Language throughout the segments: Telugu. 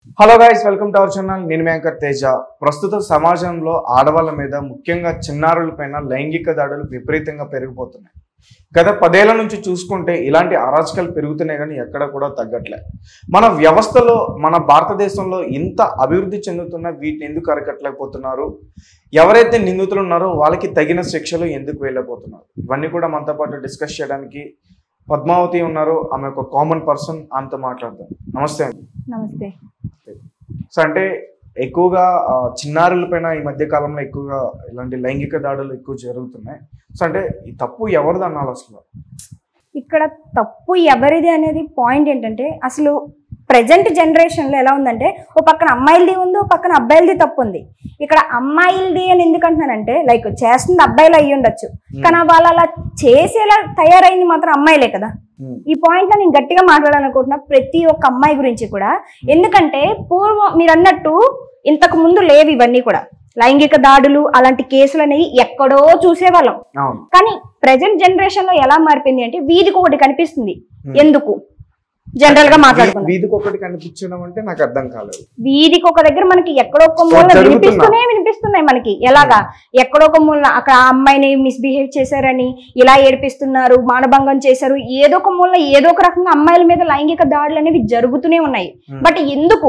Hello guys welcome to our channel నేను యాంకర్ తేజ ప్రస్తుత సమాజంలో ఆడవాళ్ళ మీద ముఖ్యంగా చిన్నారుల పైన లైంగిక దాడులు విపరీతంగా పెరిగిపోతున్నాయి గత పదేళ్ల నుంచి చూసుకుంటే ఇలాంటి అరాచకాలు పెరుగుతున్నాయి కానీ ఎక్కడ కూడా తగ్గట్లే మన వ్యవస్థలో మన భారతదేశంలో ఇంత అభివృద్ధి చెందుతున్న వీటిని ఎందుకు అరికట్టలేకపోతున్నారు ఎవరైతే నిందితులు ఉన్నారో వాళ్ళకి తగిన శిక్షలు ఎందుకు వెళ్ళకపోతున్నారు ఇవన్నీ కూడా మనతో పాటు డిస్కస్ చేయడానికి పద్మావతి ఉన్నారు ఆమె ఒక కామన్ పర్సన్ ఆమెతో మాట్లాడదాం నమస్తే అండి నమస్తే సో అంటే ఎక్కువగా ఆ, చిన్నారుల పైన ఈ మధ్య కాలంలో ఎక్కువగా ఇలాంటి లైంగిక దాడులు ఎక్కువ జరుగుతున్నాయి సో అంటే ఈ తప్పు ఎవరిది అనాలి అసలు ఇక్కడ తప్పు ఎవరిది అనేది పాయింట్ ఏంటంటే అసలు ప్రజెంట్ జనరేషన్లో ఎలా ఉందంటే ఓ పక్కన అమ్మాయిలది ఉంది ఓ పక్కన అబ్బాయిలది తప్పు ఉంది ఇక్కడ అమ్మాయిలది అని ఎందుకు అంటున్నానంటే లైక్ చేస్తుంది అబ్బాయిలు అయ్యి ఉండొచ్చు కానీ వాళ్ళు అలా చేసేలా తయారైంది మాత్రం అమ్మాయిలే కదా ఉమ్, ఈ పాయింట్ లో నేను గట్టిగా మాట్లాడాలనుకుంటున్నా ప్రతి ఒక్క అమ్మాయి గురించి కూడా ఎందుకంటే పూర్వం మీరు అన్నట్టు ఇంతకు ముందు లేవు ఇవన్నీ కూడా లైంగిక దాడులు అలాంటి కేసులు అనేవి ఎక్కడో చూసేవాళ్ళం అవును కానీ ప్రజెంట్ జనరేషన్ లో ఎలా మారిపోయింది అంటే వీధికి ఒకటి కనిపిస్తుంది Hmm. ఎందుకు జనరల్ గా మాట్లాడుకున్నాం వీధికి ఒకటి కనిపించడం అంటే నాకు అర్థం కాలేదు వీధికి ఒక దగ్గర మనకి ఎక్కడో ఒక మూల జరుగుతున్నా. వినిపిస్తూనే వినిపిస్తున్నాయి మనకి ఎలాగా ఎక్కడో ఒక మూల అక్కడ ఆ అమ్మాయిని మిస్బిహేవ్ చేశారని ఇలా ఏడిపిస్తున్నారు మానభంగం చేశారు ఏదో ఒక మూల ఏదో ఒక రకంగా అమ్మాయిల మీద లైంగిక దాడులు అనేవి జరుగుతూనే ఉన్నాయి Hmm. బట్ ఎందుకు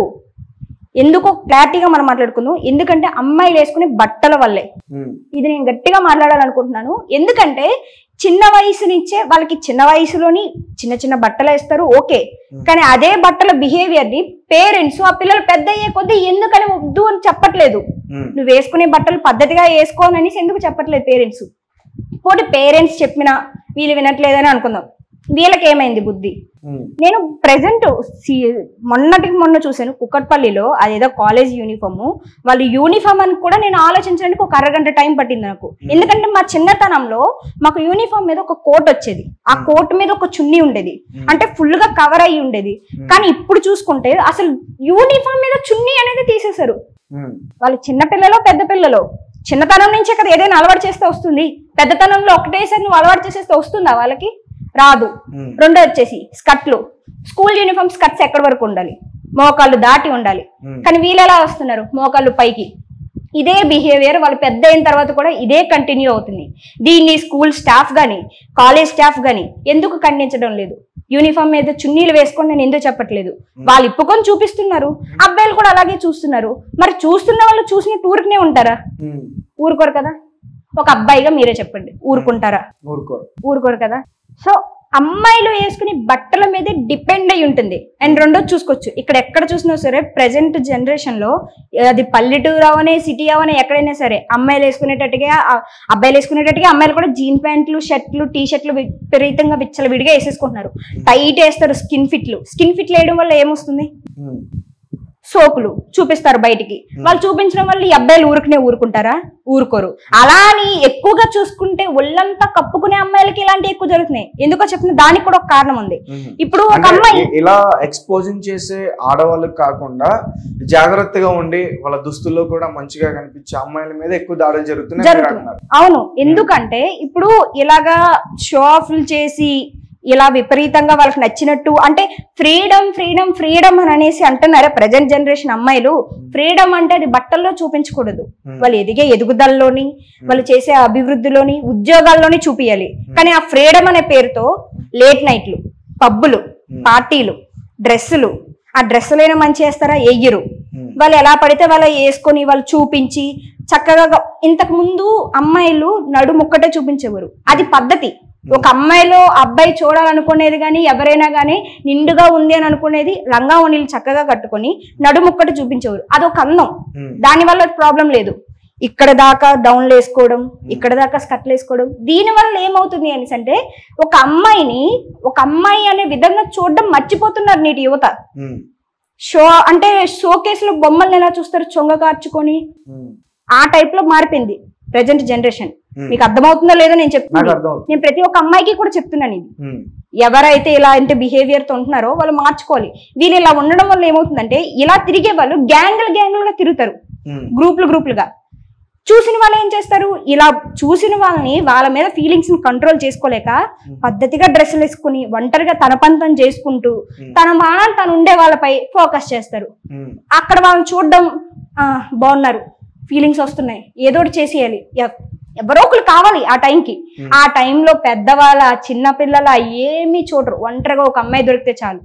ఎందుకో క్లారిటీగా మనం మాట్లాడుకుందాం ఎందుకంటే అమ్మాయిలు వేసుకునే బట్టల వల్లే ఉమ్, ఇది నేను గట్టిగా మాట్లాడాలనుకుంటున్నాను ఎందుకంటే చిన్న వయసు నుంచే వాళ్ళకి చిన్న వయసులోని చిన్న చిన్న బట్టలు వేస్తారు ఓకే కానీ అదే బట్టల బిహేవియర్ ని పేరెంట్స్ ఆ పిల్లలు పెద్ద అయ్యే కొద్దీ ఎందుకని వద్దు అని చెప్పట్లేదు ఉమ్, నువ్వు వేసుకునే బట్టలు పద్ధతిగా వేసుకోననేసి ఎందుకు చెప్పట్లేదు పేరెంట్స్ పోటీ పేరెంట్స్ చెప్పినా వీళ్ళు వినట్లేదని అనుకుందాం వీళ్ళకి ఏమైంది బుద్ధి ఉమ్, నేను ప్రెసెంట్ మొన్నటికి మొన్న చూశాను కుక్కట్పల్లిలో అదేదో కాలేజ్ యూనిఫామ్ వాళ్ళు యూనిఫామ్ అని కూడా నేను ఆలోచించడానికి ఒక అరగంట టైం పట్టింది నాకు ఎందుకంటే మా చిన్నతనంలో మాకు యూనిఫామ్ మీద ఒక కోట్ వచ్చేది ఆ కోట్ మీద ఒక చున్నీ ఉండేది అంటే ఫుల్ గా కవర్ అయ్యి ఉండేది కానీ ఇప్పుడు చూసుకుంటే అసలు యూనిఫామ్ మీద చున్నీ అనేది తీసేశారు ఉమ్, వాళ్ళు చిన్న పిల్లలో పెద్ద పిల్లలో చిన్నతనం నుంచే కదా ఏదైనా అలవాటు చేస్తే వస్తుంది పెద్దతనంలో ఒకటేసారి నువ్వు అలవాటు చేసేస్తే వస్తుందా వాళ్ళకి రాదు ఉమ్, రెండో వచ్చేసి స్కర్ట్లు స్కూల్ యూనిఫామ్ స్కర్ట్స్ ఎక్కడి వరకు ఉండాలి మోకాళ్ళు దాటి ఉండాలి ఉమ్, కానీ వీళ్ళు ఎలా వస్తున్నారు మోకాళ్ళు పైకి ఇదే బిహేవియర్ వాళ్ళు పెద్ద అయిన తర్వాత కూడా ఇదే కంటిన్యూ అవుతుంది దీన్ని స్కూల్ స్టాఫ్ కానీ కాలేజ్ స్టాఫ్ కానీ ఎందుకు ఖండించడం లేదు యూనిఫామ్ మీద చున్నీలు వేసుకొని నేను ఎందుకు చెప్పట్లేదు వాళ్ళు ఇప్పుకొని చూపిస్తున్నారు అబ్బాయిలు కూడా అలాగే చూస్తున్నారు మరి చూస్తున్న వాళ్ళు చూసిన టూర్కినే ఉంటారా ఉమ్, ఊరుకోరు కదా ఒక అబ్బాయిగా మీరే చెప్పండి ఊరుకుంటారా ఊరుకోరు ఊరుకోరు కదా సో అమ్మాయిలు వేసుకునే బట్టల మీదే డిపెండ్ అయి ఉంటుంది అండ్ రెండోది చూసుకోవచ్చు ఇక్కడ ఎక్కడ చూసినా సరే ప్రజెంట్ జనరేషన్ లో అది పల్లెటూరు అవనే సిటీ అవనే ఎక్కడైనా సరే అమ్మాయిలు వేసుకునేటట్టుగా ఆ, అబ్బాయిలు వేసుకునేటట్టుగా అమ్మాయిలు కూడా జీన్ ప్యాంట్లు షర్ట్లు టీ షర్ట్లు విపరీతంగా విచ్చల విడిగా వేసేసుకుంటున్నారు టైట్ వేస్తారు స్కిన్ ఫిట్లు స్కిన్ ఫిట్లు వేయడం వల్ల ఏమొస్తుంది ఉమ్, సోకులు చూపిస్తారు బయటికి వాళ్ళు చూపించడం వల్ల ఈ అబ్బాయిలు ఊరుకునే ఊరుకుంటారా ఊరుకోరు అలా అని ఎక్కువగా చూసుకుంటే ఒళ్ళంతా కప్పుకునే అమ్మాయిలకి ఇలాంటివి ఎక్కువ జరుగుతున్నాయి ఎందుకో చెప్పిన దానికి కూడా ఒక కారణం ఉంది ఉమ్. ఇప్పుడు ఒక అంటే అమ్మాయి ఇ- ఇలా ఎక్స్పోజింగ్ చేసే ఆడవాళ్ళకి కాకుండా జాగ్రత్తగా ఉండి వాళ్ళ దుస్తుల్లో కూడా మంచిగా కనిపించే అమ్మాయిల మీద ఎక్కువ దాడులు జరుగుతున్నాయి మీరు జరుగుతుంది. అంటున్నారు అవును ఎందుకంటే ఇప్పుడు ఇలాగా షో ఆఫ్లు చేసి ఇలా విపరీతంగా వాళ్ళకి నచ్చినట్టు అంటే ఫ్రీడమ్ ఫ్రీడమ్ ఫ్రీడమ్ అని అనేసి అంటున్నారా ప్రజెంట్ జనరేషన్ అమ్మాయిలు ఫ్రీడమ్ అంటే అది బట్టల్లో చూపించకూడదు Hmm. వాళ్ళు ఎదిగే ఎదుగుదలలోని వాళ్ళు చేసే అభివృద్ధిలోని ఉద్యోగాల్లోని చూపియాలి కానీ ఆ ఫ్రీడమ్ అనే పేరుతో లేట్ నైట్లు పబ్బులు పార్టీలు డ్రెస్సులు ఆ డ్రెస్సులైనా మంచి వేస్తారా ఎయ్యరు ఉమ్, వాళ్ళు ఎలా పడితే వాళ్ళు వేసుకొని వాళ్ళు చూపించి చక్కగా గ- ఇంతకు ముందు అమ్మాయిలు నడుముక్కటే చూపించేవారు అది పద్ధతి ఒక అమ్మాయిలో అబ్బాయి చూడాలనుకునేది కానీ ఎవరైనా కానీ నిండుగా ఉంది అని అనుకునేది లంగా ఓణీలు చక్కగా కట్టుకొని నడుముక్కటి చూపించేవారు అదొక అందం ఉమ్, దానివల్ల ప్రాబ్లం లేదు ఇక్కడ దాకా డౌన్లు వేసుకోవడం ఇక్కడ దాకా స్కర్ట్లు వేసుకోవడం దీని వల్ల ఏమవుతుంది అనేసి అంటే ఒక అమ్మాయిని ఒక అమ్మాయి అనే విధంగా చూడడం మర్చిపోతున్నారు నేటి యువత ఉమ్, షో అంటే షో కేసులో బొమ్మల్ని ఎలా చూస్తారు చొంగ కార్చుకొని ఉమ్, ఆ టైప్ లో మారిపోయింది ప్రజెంట్ జనరేషన్ Hmm. మీకు అర్థమవుతుందో లేదో నేను నాకు చెప్తున్నాను అర్థం అవుతుంది నేను ప్రతి ఒక్క అమ్మాయికి కూడా చెప్తున్నాను ఇది ఉమ్, ఎవరైతే ఇలా అంటే బిహేవియర్ తో ఉంటున్నారో వాళ్ళు మార్చుకోవాలి వీళ్ళు ఇలా ఉండడం వల్ల ఏమవుతుందంటే ఇలా తిరిగే వాళ్ళు గ్యాంగులు గ్యాంగులుగా తిరుగుతారు ఉమ్, గ్రూపులు గ్రూపులుగా చూసిన వాళ్ళు ఏం చేస్తారు ఇలా చూసిన వాళ్ళని వాళ్ళ మీద ఫీలింగ్స్ ని కంట్రోల్ చేసుకోలేక పద్ధతిగా డ్రెస్సులు వేసుకుని ఒంటరిగా తన పంతం చేసుకుంటూ Hmm. తన మాన తను ఉండే వాళ్ళపై ఫోకస్ చేస్తారు ఉమ్, అక్కడ వాళ్ళని చూడడం "ఆ, బాగున్నారు ఫీలింగ్స్ వస్తున్నాయి ఏదో ఒకటి చేసేయాలి ఎవ్- ఎవరో ఒకరు కావాలి ఆ టైంకి Hmm. ఆ టైంలో పెద్దవాళ్ళ చిన్న పిల్లల ఏమీ చూడరు ఒంటరిగా ఒక అమ్మాయి దొరికితే చాలు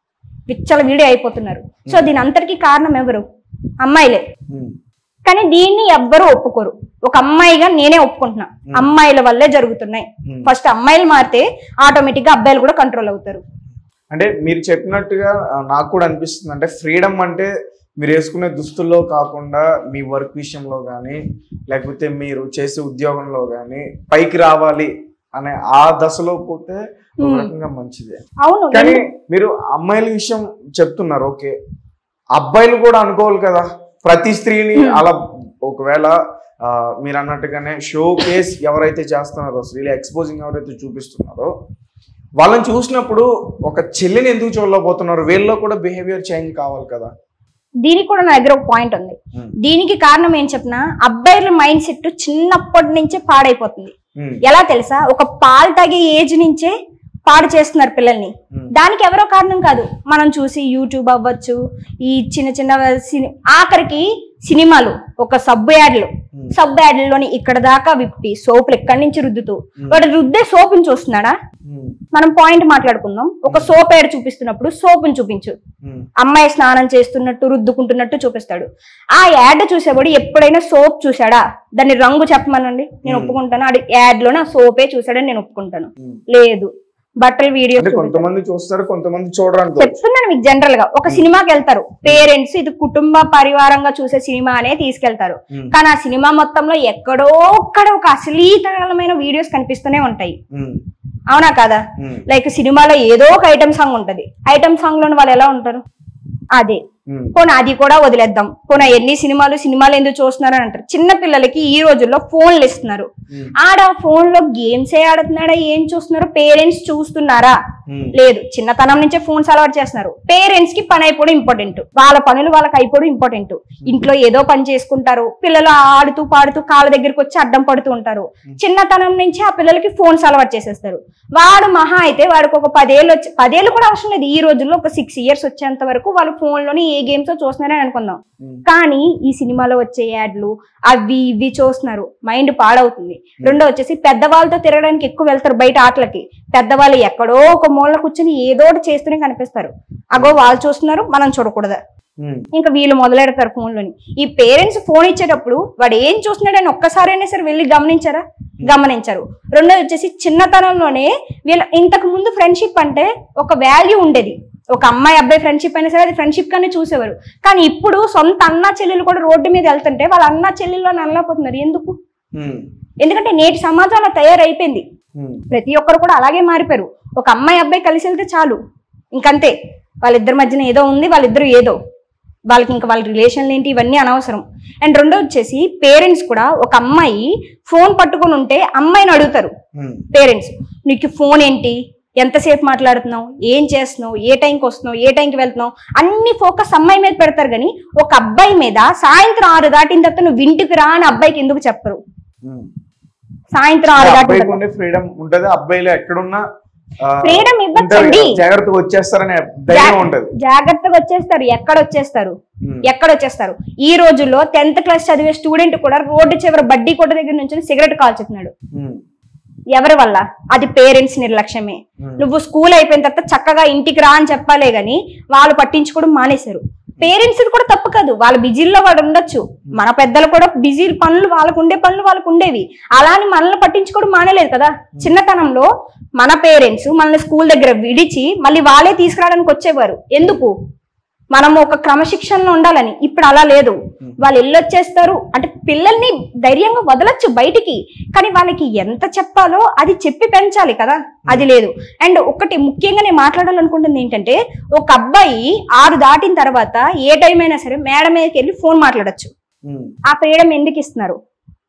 విచ్చల వీడి అయిపోతున్నారు సో దీని అంతటికీ కారణం ఎవరు అమ్మాయిలే ఉమ్, కానీ దీన్ని ఎవ్వరూ ఒప్పుకోరు ఒక అమ్మాయిగా నేనే ఒప్పుకుంటున్నా అమ్మాయిల వల్లే జరుగుతున్నాయి Hmm. ఫస్ట్ అమ్మాయిలు మారితే ఆటోమేటిక్ గా అబ్బాయిలు కూడా కంట్రోల్ అవుతారు అంటే మీరు చెప్పినట్టుగా ఆ, నాకు కూడా అనిపిస్తుంది అంటే ఫ్రీడమ్ అంటే మీరు వేసుకునే దుస్తుల్లో కాకుండా మీ వర్క్ విషయంలో కానీ లేకపోతే మీరు చేసే ఉద్యోగంలో కానీ పైకి రావాలి అనే ఆ దశలో పోతే ఒక Hmm. రకంగా మంచిదే అవును కానీ మీరు అమ్మాయిల విషయం చెప్తున్నారు ఓకే అబ్బాయిలు కూడా అనుకోవాలి కదా ప్రతి స్త్రీని అలా ఒకవేళ ఆ, మీరు అన్నట్టుగానే షో కేస్ ఎవరైతే చేస్తున్నారో స్త్రీలు ఎక్స్పోజింగ్ ఎవరైతే చూపిస్తున్నారో వాళ్ళని చూసినప్పుడు ఒక చెల్లిని ఎందుకు చూడలేకపోతున్నారు వీళ్ళలో కూడా బిహేవియర్ చేంజ్ కావాలి కదా దీనికి కూడా నా దగ్గర ఒక పాయింట్ ఉంది Hmm. దీనికి కారణం ఏం చెప్పినా అబ్బాయిల మైండ్ సెట్ చిన్నప్పటి నుంచే పాడైపోతుంది ఉమ్, ఎలా తెలుసా ఒక పాలు తాగే ఏజ్ నుంచే పాడు చేస్తున్నారు పిల్లల్ని ఉమ్, దానికి ఎవరో కారణం కాదు మనం చూసి యూట్యూబ్ అవ్వచ్చు ఈ చిన్న చిన్న సిని ఆఖరికి సినిమాలు ఒక సబ్బు యాడ్లు ఉమ్, సబ్బు యాడ్లలోని ఇక్కడ దాకా విప్పి సోపులు ఎక్కడి నుంచి రుద్దుతూ Hmm. వాడు రుద్దే సోపుని చూస్తున్నాడా ఉమ్, మనం పాయింట్ మాట్లాడుకుందాం ఒక సోప్ యాడ్ చూపిస్తున్నప్పుడు సోపుని చూపించు ఉమ్, అమ్మాయి స్నానం చేస్తున్నట్టు రుద్దుకుంటున్నట్టు చూపిస్తాడు ఆ యాడ్ చూసేవాడు ఎప్పుడైనా సోప్ చూసాడా దాని రంగు చెప్పమనండి నేను Hmm. ఒప్పుకుంటాను అది యాడ్ లోనే ఆ సోపే చూసాడని నేను ఒప్పుకుంటాను ఉమ్. లేదు బట్టల వీడియో అంటే కొంతమంది చూస్తారు కొంతమంది చూడరు అనుకో చెప్తున్నాను మీకు జనరల్ గా ఒక సినిమాకి వెళ్తారు పేరెంట్స్ ఇది కుటుంబ పరివారంగా చూసే సినిమా అనే తీసుకెళ్తారు ఉమ్, కానీ ఆ సినిమా మొత్తంలో ఎక్కడో ఒక్కడ ఒక అశ్లీలమైన వీడియోస్ కనిపిస్తూనే ఉంటాయి ఉమ్, అవునా కదా ఉమ్, లైక్ సినిమాలో ఏదో ఒక ఐటమ్ సాంగ్ ఉంటది ఐటమ్ సాంగ్ లోని వాళ్ళు ఎలా ఉంటారు అదే ఉమ్, పోనీ అది కూడా వదిలేద్దాం పోనీ ఎన్ని సినిమాలు సినిమాలు ఎందుకు చూస్తున్నారు అని అంటారు చిన్న పిల్లలకి ఈ రోజుల్లో ఫోన్లు ఇస్తున్నారు ఉమ్, ఆడ ఫోన్ లో గేమ్స్ ఏ ఆడుతున్నాడా ఏం చూస్తున్నారు పేరెంట్స్ చూస్తున్నారా ఉమ్, లేదు చిన్నతనం నుంచే ఫోన్స్ అలవాటు చేస్తున్నారు పేరెంట్స్ కి పని అయిపోవడం ఇంపార్టెంట్ వాళ్ళ పనులు వాళ్ళకి అయిపోవడం ఇంపార్టెంట్ ఇంట్లో ఏదో పని చేసుకుంటారు పిల్లలు ఆడుతూ పాడుతూ కాళ్ళ దగ్గరికి వచ్చి అడ్డం పడుతూ ఉంటారు చిన్నతనం నుంచి ఆ పిల్లలకి ఫోన్స్ అలవాటు చేసేస్తారు వాడు మహా అయితే వాడికి ఒక పదేళ్ళు వచ్చి పదేళ్ళు కూడా అవసరం లేదు ఈ రోజుల్లో ఒక సిక్స్ ఇయర్స్ వచ్చేంత వరకు వాళ్ళు ఫోన్ లోని ఏ గేమ్స్ చూస్తున్నారని అనుకుందాం ఉమ్, కానీ ఈ సినిమాలో వచ్చే యాడ్లు అవి ఇవి చూస్తున్నారు మైండ్ పాడవుతుంది రెండో వచ్చేసి పెద్దవాళ్ళతో తిరగడానికి ఎక్కువ వెళ్తారు బయట ఆటలకి పెద్దవాళ్ళు ఎక్కడో ఒక మూల కూర్చొని ఏదో ఒకటి చేస్తూనే కనిపిస్తారు అగో వాళ్ళు చూస్తున్నారు మనం చూడకూడదా ఉమ్, ఇంకా వీళ్ళు మొదలెడతారు ఫోన్లోని ఈ పేరెంట్స్ ఫోన్ ఇచ్చేటప్పుడు వాడు ఏం చూస్తున్నాడని ఒక్కసారైనా సరే వెళ్ళి గమనించారా గమనించరు రెండోది వచ్చేసి చిన్నతనంలోనే వీళ్ళ ఇంతకు ముందు ఫ్రెండ్షిప్ అంటే ఒక వాల్యూ ఉండేది ఒక అమ్మాయి అబ్బాయి ఫ్రెండ్షిప్ అయినా సరే అది ఫ్రెండ్షిప్ గానే చూసేవారు కానీ ఇప్పుడు సొంత అన్న చెల్లెలు కూడా రోడ్డు మీద వెళ్తుంటే వాళ్ళ అన్న చెల్లెల్లో నల్లపోతున్నారు ఎందుకు ఉమ్, ఎందుకంటే నేటి సమాజం అలా తయారైపోయింది ఉమ్, ప్రతి ఒక్కరు కూడా అలాగే మారిపోయారు ఒక అమ్మాయి అబ్బాయి కలిసి వెళ్తే చాలు ఇంకంతే వాళ్ళిద్దరి మధ్యన ఏదో ఉంది వాళ్ళిద్దరు ఏదో వాళ్ళకి ఇంకా వాళ్ళ రిలేషన్లు ఏంటి ఇవన్నీ అనవసరం అండ్ రెండో వచ్చేసి పేరెంట్స్ కూడా ఒక అమ్మాయి ఫోన్ పట్టుకొని ఉంటే అమ్మాయిని అడుగుతారు ఉమ్, పేరెంట్స్ నీకు ఫోన్ ఏంటి ఎంతసేపు మాట్లాడుతున్నావు ఏం చేస్తున్నావు ఏ టైంకి వస్తున్నావు ఏ టైంకి వెళ్తున్నావు అన్ని ఫోకస్ అమ్మాయి మీద పెడతారు కానీ ఒక అబ్బాయి మీద సాయంత్రం ఆరు దాటిన తర్వాత నువ్వు ఇంటికి రా అని అబ్బాయికి ఎందుకు చెప్పరు ఉమ్. సాయంత్రం ఆరు దాటిన అబ్బాయికి తర్వాత ఉండే ఫ్రీడమ్ ఉంటది అబ్బాయిలు ఎక్కడున్నా ఆ, ఫ్రీడమ్ ఉంటారు ఇవ్వచ్చండి కదా, జాగ్రత్తగా వచ్చేస్తారనే ధైర్యం ఉంటది జాగ్రత్తగా వచ్చేస్తారు ఎక్కడ వచ్చేస్తారు ఉమ్, ఎక్కడ వచ్చేస్తారు ఈ రోజుల్లో టెన్త్ క్లాస్ చదివే స్టూడెంట్ కూడా రోడ్డు చివరి బడ్డీ కొట్ట దగ్గర నుంచి సిగరెట్ కాల్చుతున్నాడు ఉమ్, ఎవరి వల్ల అది పేరెంట్స్ నిర్లక్ష్యమే ఉమ్, నువ్వు స్కూల్ అయిపోయిన తర్వాత చక్కగా ఇంటికి రా అని చెప్పాలే గాని వాళ్ళు పట్టించుకోవడం మానేశారు పేరెంట్స్ కూడా తప్పు కాదు వాళ్ళ బిజీల్లో వాడు ఉండొచ్చు మన పెద్దలు కూడా బిజీ పనులు వాళ్ళకు ఉండే పనులు వాళ్ళకు ఉండేవి అలా అని మనల్ని పట్టించుకోవడం మానేలేదు కదా చిన్నతనంలో మన పేరెంట్స్ మనల్ని స్కూల్ దగ్గర విడిచి మళ్ళీ వాళ్ళే తీసుకురావడానికి వచ్చేవారు ఎందుకు మనం ఒక క్రమశిక్షణలో ఉండాలని ఇప్పుడు అలా లేదు వాళ్ళు వెళ్ళొచ్చేస్తారు అంటే పిల్లల్ని ధైర్యంగా వదలొచ్చు బయటికి కానీ వాళ్ళకి ఎంత చెప్పాలో అది చెప్పి పెంచాలి కదా అది లేదు అండ్ ఒకటి ముఖ్యంగా నేను మాట్లాడాలనుకుంటుంది ఏంటంటే ఒక అబ్బాయి ఆరు దాటిన తర్వాత ఏ టైం అయినా సరే మేడ మీదకి వెళ్ళి ఫోన్ మాట్లాడొచ్చు ఉమ్, ఆ ఫ్రీడమ్ ఎందుకు ఇస్తున్నారు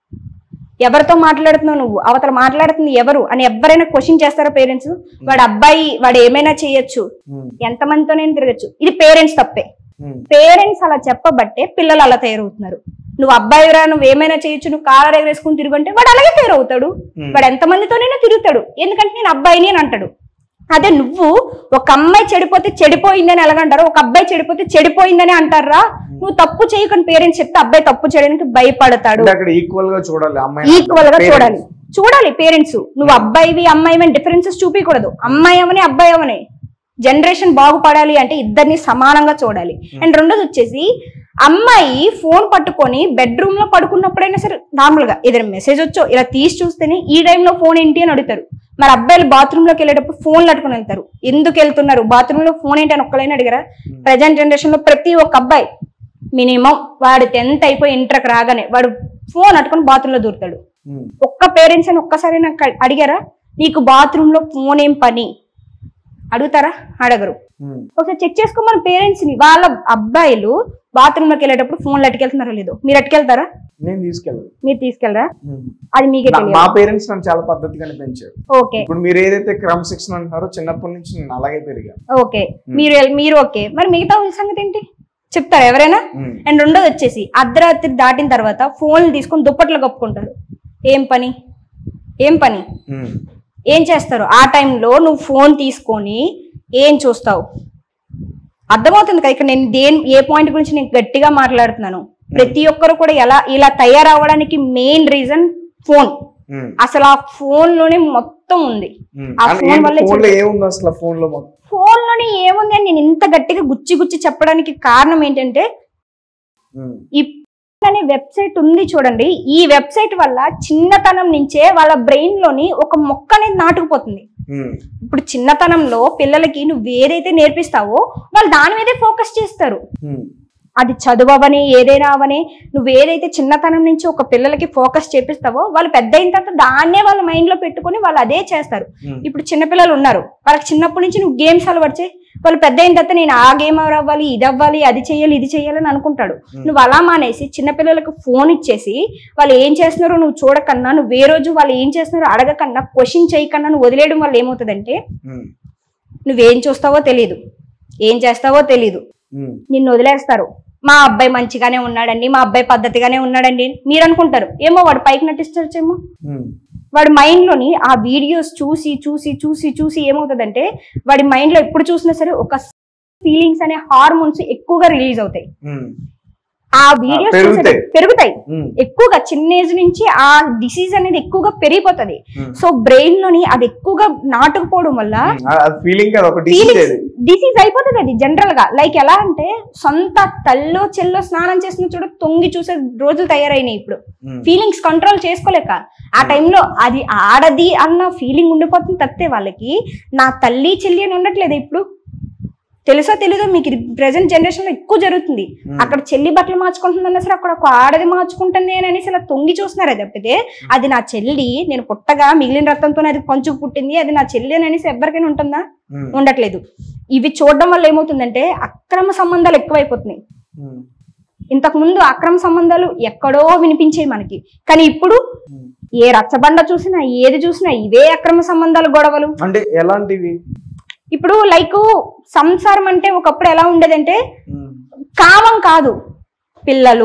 ఎవరితో మాట్లాడుతున్నావు నువ్వు అవతల మాట్లాడుతుంది ఎవరు అని ఎవరైనా క్వశ్చన్ చేస్తారా పేరెంట్స్ వాడు అబ్బాయి వాడు ఏమైనా చేయొచ్చు ఉమ్, ఎంతమందితోనైనా తిరగచ్చు ఇది పేరెంట్స్ తప్పే ఉమ్, పేరెంట్స్ అలా చెప్పబట్టే పిల్లలు అలా తయారవుతున్నారు నువ్వు అబ్బాయిరా నువ్వు ఏమైనా చేయొచ్చు నువ్వు కాలర్ ఎగరేసుకుని తిరుగంటే వాడు అలాగే తయారవుతాడు ఉమ్. వాడు ఎంతమందితోనైనా తిరుగుతాడు ఎందుకంటే నేను అబ్బాయిని అని అంటాడు అదే నువ్వు ఒక అమ్మాయి చెడిపోతే చెడిపోయిందని ఎలాగంటారు ఒక అబ్బాయి చెడిపోతే చెడిపోయిందని అంటారా నువ్వు తప్పు చేయకని పేరెంట్స్ చెప్తే అబ్బాయి తప్పు చేయడానికి భయపడతాడు అంటే అక్కడ ఈక్వల్ గా చూడాలి అమ్మాయి ఈక్వల్ గా Parents. చూడాలి చూడాలి పేరెంట్స్ నువ్వు అబ్బాయివి అమ్మాయివి అని డిఫరెన్సెస్ చూపించకూడదు అమ్మాయి అవని అబ్బాయి అవని జనరేషన్ బాగుపడాలి అంటే ఇద్దరిని సమానంగా చూడాలి అండ్ రెండోది వచ్చేసి అమ్మాయి ఫోన్ పట్టుకొని బెడ్రూమ్ లో పడుకున్నప్పుడైనా సరే నార్మల్ గా ఏదైనా మెసేజ్ వచ్చో ఇలా తీసి చూస్తేనే ఈ టైంలో ఫోన్ ఏంటి అని అడుగుతారు మరి అబ్బాయిలు బాత్రూమ్ లోకి వెళ్ళేటప్పుడు ఫోన్ పట్టుకొని వెళ్తారు ఎందుకు వెళ్తున్నారు బాత్రూమ్ లో ఫోన్ ఏంటి అని ఒక్కలైనా అడిగారా ప్రజెంట్ జనరేషన్ లో ప్రతి ఒక్క అబ్బాయి మినిమం వాడు టెన్త్ అయిపోయి ఇంటర్కి రాగానే వాడు ఫోన్ అట్టుకొని బాత్రూమ్ లో దూరుతాడు ఉమ్. ఒక్క పేరెంట్స్ అని ఒక్కసారి నాకు అడిగారా నీకు బాత్రూమ్ లో ఫోన్ ఏం పని అడుగుతారా అడగరు ఉమ్. ఒకసారి చెక్ చేసుకోమని పేరెంట్స్ ని వాళ్ళ అబ్బాయిలు బాత్రూమ్ లోకి వెళ్ళేటప్పుడు ఫోన్లు అట్టుకెళ్తున్నారో లేదో మీరు అట్టుకెళ్తారా నేను తీసుకెళ్ళాను మీరు తీసుకెళ్ళరా ఉమ్. అది మీకే నా- మా తెలియదు పేరెంట్స్ నన్ను చాలా పద్ధతిగానే పెంచారు ఓకే ఇప్పుడు మీరు ఏదైతే క్రమశిక్షణ అంటున్నారో చిన్నప్పటి నుంచి నేను అలాగే పెరిగాను ఓకే మీరు ఎల్- మీరు ఓకే మరి మిగతా వాళ్ళ సంగతి ఏంటి చెప్తారా ఎవరైనా ఉమ్. అండ్ రెండోది వచ్చేసి అర్ధరాత్రి దాటిన తర్వాత ఫోన్లు తీసుకొని దుప్పట్లు కప్పుకుంటారు ఏం పని ఏం పని ఉమ్. ఏం చేస్తారు ఆ టైంలో నువ్వు ఫోన్ తీసుకొని ఏం చూస్తావు అర్థమవుతుంది కదా ఇక్కడ నేను దేని ఏ పాయింట్ గురించి నేను గట్టిగా మాట్లాడుతున్నాను ప్రతి ఒక్కరు కూడా ఎలా ఇలా తయారవ్వడానికి మెయిన్ రీజన్ ఫోన్ ఉమ్. అసలు ఆ ఫోన్ లోనే మొత్తం ఉంది ఉమ్. ఆ అంటే ఫోన్ ఏంటి వల్లే ఫోన్ లో ఏముంది అసలు ఫోన్ లో మొత్తం ఫోన్ లోనే ఏముంది అని నేను ఇంత గట్టిగా గుచ్చి గుచ్చి చెప్పడానికి కారణం ఏంటంటే ఉమ్. ఈ అనే వెబ్సైట్ ఉంది చూడండి ఈ వెబ్సైట్ వల్ల చిన్నతనం నుంచే వాళ్ళ బ్రెయిన్ లోని ఒక మొక్క అనేది నాటుకుపోతుంది ఉమ్. ఇప్పుడు చిన్నతనంలో పిల్లలకి నువ్వు ఏదైతే నేర్పిస్తావో వాళ్ళు దాని మీదే ఫోకస్ చేస్తారు ఉమ్. అది చదువవని ఏదైనా అవని నువ్వు ఏదైతే చిన్నతనం నుంచి ఒక పిల్లలకి ఫోకస్ చేపిస్తావో వాళ్ళు పెద్ద అయిన తర్వాత దాన్నే వాళ్ళ మైండ్ లో పెట్టుకొని వాళ్ళు అదే చేస్తారు ఉమ్. ఇప్పుడు చిన్నపిల్లలు ఉన్నారు వాళ్ళకి చిన్నప్పటి నుంచి నువ్వు గేమ్స్ అలవాటు చేయి వాళ్ళు పెద్ద అయిన తర్వాత నేను ఆ గేమ్ అవ్వాలి ఇది అవ్వాలి అది చెయ్యాలి ఇది చెయ్యాలి అని అనుకుంటాడు Hmm. నువ్వు అలా మానేసి చిన్నపిల్లలకు ఫోన్ ఇచ్చేసి వాళ్ళు ఏం చేస్తున్నారో నువ్వు చూడకన్నా నువ్వు ఏ రోజు వాళ్ళు ఏం చేస్తున్నారో అడగకన్నా క్వశ్చన్ చేయకన్నా నువ్వు వదిలేయడం వల్ల ఏమవుతుందంటే ఉమ్. నువ్వేం చూస్తావో తెలీదు ఏం చేస్తావో తెలీదు ఉమ్. నిన్ను వదిలేస్తారు మా అబ్బాయి మంచిగానే ఉన్నాడండి మా అబ్బాయి పద్ధతిగానే ఉన్నాడండి మీరు అనుకుంటారు ఏమో వాడు పైకి నటిస్తారేమో ఉమ్. వాడి మైండ్ లోని ఆ వీడియోస్ చూసి చూసి చూసి చూసి ఏమవుతుందంటే వాడి మైండ్ లో ఎప్పుడు చూసినా సరే ఒక ఫీలింగ్స్ అనే హార్మోన్స్ ఎక్కువగా రిలీజ్ అవుతాయి ఉమ్. ఆ వీడియోస్ పెరుగుతాయి. పెరుగుతాయి ఉమ్. ఎక్కువగా చిన్న ఏజ్ నుంచి ఆ డిసీజ్ అనేది ఎక్కువగా పెరిగిపోతుంది ఉమ్. సో బ్రెయిన్ లోని అది ఎక్కువగా నాటుకుపోవడం వల్ల ఉమ్. ఆ- అది ఫీలింగ్ కదా ఒక డిసీజ్ ఫీలింగ్స్ అది డిసీజ్ అయిపోతుంది అది జనరల్ గా లైక్ ఎలా అంటే సొంత తల్లో చెల్లో స్నానం చేసిన చూడ తొంగి చూసే రోజులు తయారైనాయి ఇప్పుడు ఉమ్. ఫీలింగ్స్ కంట్రోల్ చేసుకోలేక ఆ టైంలో అది ఆడది అన్న ఫీలింగ్ ఉండిపోతుంది తప్పితే వాళ్ళకి నా తల్లి చెల్లి అని ఉండట్లేదు ఇప్పుడు తెలుసో తెలీదో మీకు ప్రజెంట్ జనరేషన్ లో ఎక్కువ జరుగుతుంది Hmm. అక్కడ చెల్లి బట్టలు మార్చుకుంటుందన్న సరే అక్కడ ఒక ఆడది మార్చుకుంటుంది అని అనేసి ఇలా తొంగి చూస్తున్నారే తప్పితే అది నా చెల్లి నేను పుట్టగా మిగిలిన రక్తంతో అది పంచుకు పుట్టింది అది నా చెల్లి అని అనేసి ఎవరికైనా ఉంటుందా ఉమ్. ఉండట్లేదు ఇవి చూడడం వల్ల ఏమవుతుందంటే అక్రమ సంబంధాలు ఎక్కువైపోతున్నాయి ఉమ్. ఇంతకు ముందు అక్రమ సంబంధాలు ఎక్కడో వినిపించేవి మనకి కానీ ఇప్పుడు ఉమ్. ఏ రచ్చబండ చూసినా ఏది చూసినా ఇవే అక్రమ సంబంధాలు గొడవలు అంటే ఎలాంటివి ఇప్పుడు లైక్ సంసారం అంటే ఒకప్పుడు ఎలా ఉండేదంటే ఉమ్. కామం కాదు పిల్లలు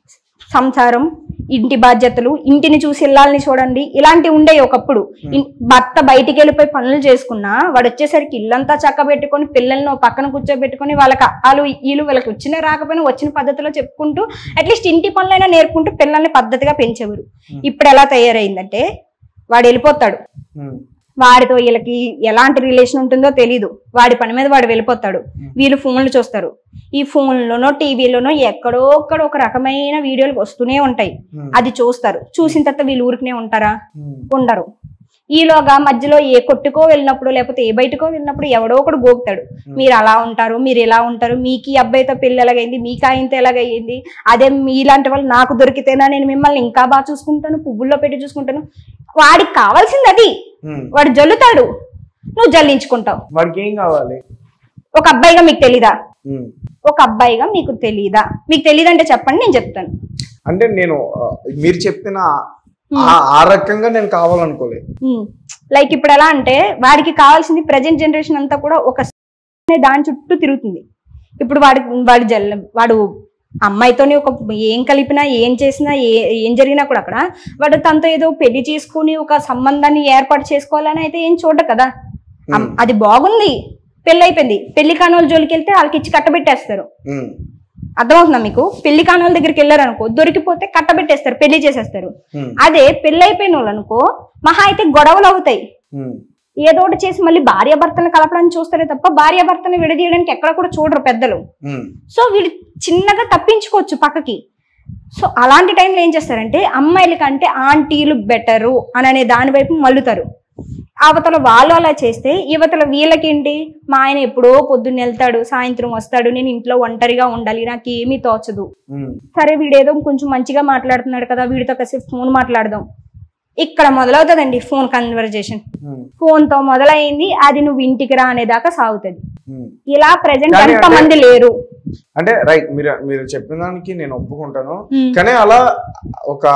సంసారం ఇంటి బాధ్యతలు ఇంటిని చూసి ఇల్లాలని చూడండి ఇలాంటివి ఉండేవి ఒకప్పుడు ఇన్- భర్త బయటికి వెళ్ళిపోయి పనులు చేసుకున్నా వాడు వచ్చేసరికి ఇల్లంతా చక్క పెట్టుకొని పిల్లల్ని ఓ పక్కన కూర్చోబెట్టుకొని వాళ్ళకి వాళ్ళు వీళ్ళు వాళ్ళకి వచ్చిన రాకపోయినా వచ్చిన పద్ధతిలో చెప్పుకుంటూ అట్లీస్ట్ ఇంటి పనులైనా నేర్పుకుంటూ పిల్లల్ని పద్ధతిగా పెంచేవారు ఇప్పుడు ఎలా తయారైందంటే వాడు వెళ్ళిపోతాడు ఉమ్. వాడితో వీళ్ళకి ఎలాంటి రిలేషన్ ఉంటుందో తెలీదు వాడి పని మీద వాడు వెళ్ళిపోతాడు వీళ్ళు ఫోన్లు చూస్తారు ఈ ఫోన్లోనో టీవీలోనో ఎక్కడో ఒక్కడ ఒక రకమైన వీడియోలు వస్తూనే ఉంటాయి ఉమ్. అది చూస్తారు చూసిన తర్వాత వీళ్ళు ఊరికనే ఉంటారా ఉమ్. ఉండరు ఈలోగా మధ్యలో ఏ కొట్టుకో వెళ్ళినప్పుడు లేకపోతే ఏ బయటకో వెళ్ళినప్పుడు ఎవడో ఒకడు గోకుతాడు మీరు అలా ఉంటారు మీరు ఇలా ఉంటారు మీకు ఈ అబ్బాయితో పెళ్ళి ఎలాగైంది మీకు ఆయనతో ఎలాగయ్యింది అదే మీలాంటి వాళ్ళు నాకు దొరికితేనా నేను మిమ్మల్ని ఇంకా బాగా చూసుకుంటాను పువ్వుల్లో పెట్టి చూసుకుంటాను వాడికి కావాల్సింది అది ఉమ్. వాడు జల్లుతాడు నువ్వు జల్లించుకుంటావు వాడికి ఏం కావాలి ఒక అబ్బాయిగా మీకు తెలీదా ఉమ్. ఒక అబ్బాయిగా మీకు తెలీదా మీకు తెలియదంటే చెప్పండి నేను చెప్తాను అంటే నేను ఆ, మీరు చెప్పిన ఆ- ఆ రకంగా నేను కావాలనుకోలేదు లైక్ ఇప్పుడు ఎలా అంటే వాడికి కావాల్సింది ప్రజెంట్ జనరేషన్ అంతా కూడా ఒక అనే దాని చుట్టూ తిరుగుతుంది ఇప్పుడు వాడి వాడి జల్ల వాడు అమ్మాయితోని ఒక ఏం కలిపినా ఏం చేసినా ఏ ఏం జరిగినా కూడా అక్కడ వాడు తనతో ఏదో పెళ్లి చేసుకుని ఒక సంబంధాన్ని ఏర్పాటు చేసుకోవాలని అయితే ఏం చూడ కదా అమ్- అది బాగుంది పెళ్ళి అయిపోయింది పెళ్లి కాని వాళ్ళ జోలికి వెళ్తే వాళ్ళకి ఇచ్చి కట్టబెట్టేస్తారు ఉమ్, అర్థమవుతుందా మీకు పెళ్లి కాని వాళ్ళ దగ్గరికి వెళ్ళారు అనుకో దొరికిపోతే కట్టబెట్టేస్తారు పెళ్లి చేసేస్తారు ఉమ్, అదే పెళ్లి అయిపోయిన వాళ్ళు అనుకో మహా అయితే గొడవలు అవుతాయి ఉమ్, ఏదో ఒకటి చేసి మళ్ళీ భార్యాభర్తలను కలపడానికి చూస్తారే తప్ప భార్యాభర్తను విడదీయడానికి ఎక్కడ కూడా చూడరు పెద్దలు ఉమ్, సో వీళ్ళు చిన్నగా తప్పించుకోవచ్చు పక్కకి సో అలాంటి టైంలో ఏం చేస్తారంటే అమ్మాయిల కంటే ఆంటీలు బెటరు అని అనే దాని వైపు మల్లుతారు అవతల వాళ్ళు అలా చేస్తే యువతల వీళ్ళకేంటి మా ఆయన ఎప్పుడో పొద్దున్న వెళ్తాడు సాయంత్రం వస్తాడు నేను ఇంట్లో ఒంటరిగా ఉండాలి నాకు ఏమీ తోచదు ఉమ్, సరే వీడేదో కొంచెం మంచిగా మాట్లాడుతున్నాడు కదా వీడితో కాసేపు ఫోన్ మాట్లాడదాం ఇక్కడ మొదలవుతుందండి ఫోన్ కన్వర్జేషన్ ఉమ్, ఫోన్ తో మొదలైంది అది నువ్వు ఇంటికి రా అనేదాకా సాగుతుంది ఉమ్. ఇలా ప్రజెంట్ కానీ ఎంత అంటే- మంది లేరు అంటే రైట్ మీరు మీరు చెప్పిన దానికి నేను ఒప్పుకుంటాను ఉమ్. కానీ అలా ఒక